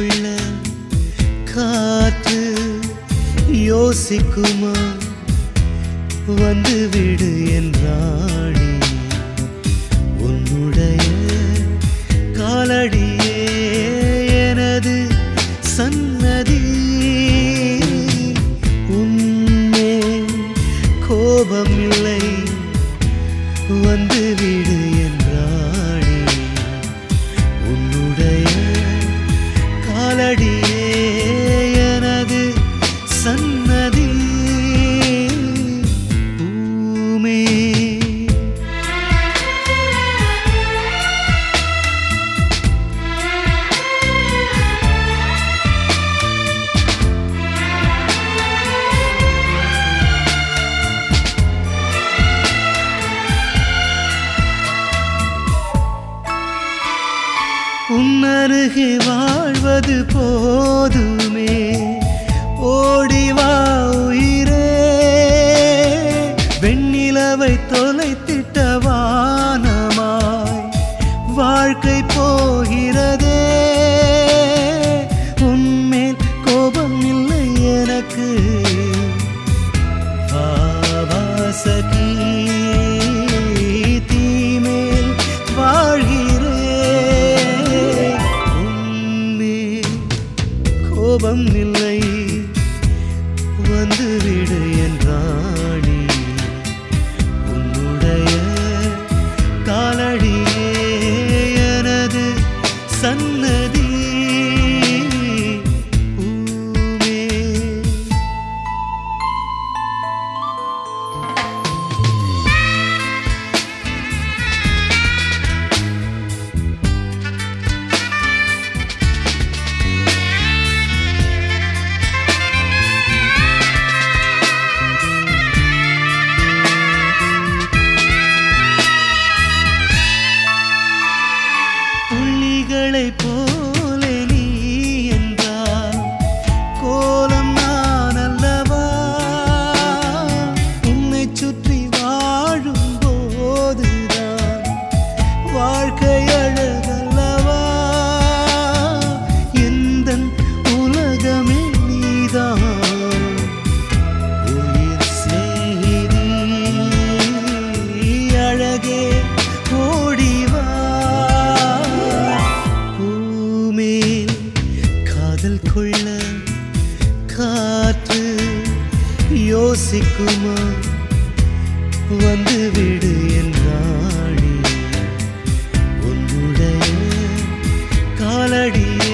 கொள்ள காற்று யோசிக்குமா வந்து விடு என்றாணி உன்னுடைய காலடியே எனது சன்னதி உன்மே கோபம் இல்லை வந்து விடு என்றாணி உன்னுடைய காலடியே எனது சன்னதி பூமே உன்னருகே வாழ்வது போதுமே ஓடிவா உயிரே வெண்ணிலவை தொலைத்திட்ட வானமாய் வாழ்க்கை போகிறதே உன்மேல் கோபம் இல்லை எனக்கு வாசகி தீமேல் வாழ்கிறே உன்மேல் கோபம் இல்லை வந்து விடு என்றாணி உன்னுடைய காலடியே எனது சன்னதி பூமே புள்ளிகளைப் போல நீ என்றால் கோலம் நான் அல்லவா உன்னைச் சுற்றி வாழும் போதுதான் வாழ்க்கை அழகல்லவா எந்தன் உலகமே நீதான் உயிர் சிநேகிதி அழகே ஓடிவா பூமேல் காதல் கொள்ள காற்று யோசிக்குமா வந்து விடு என்றாணி உன்னுடைய காலடியே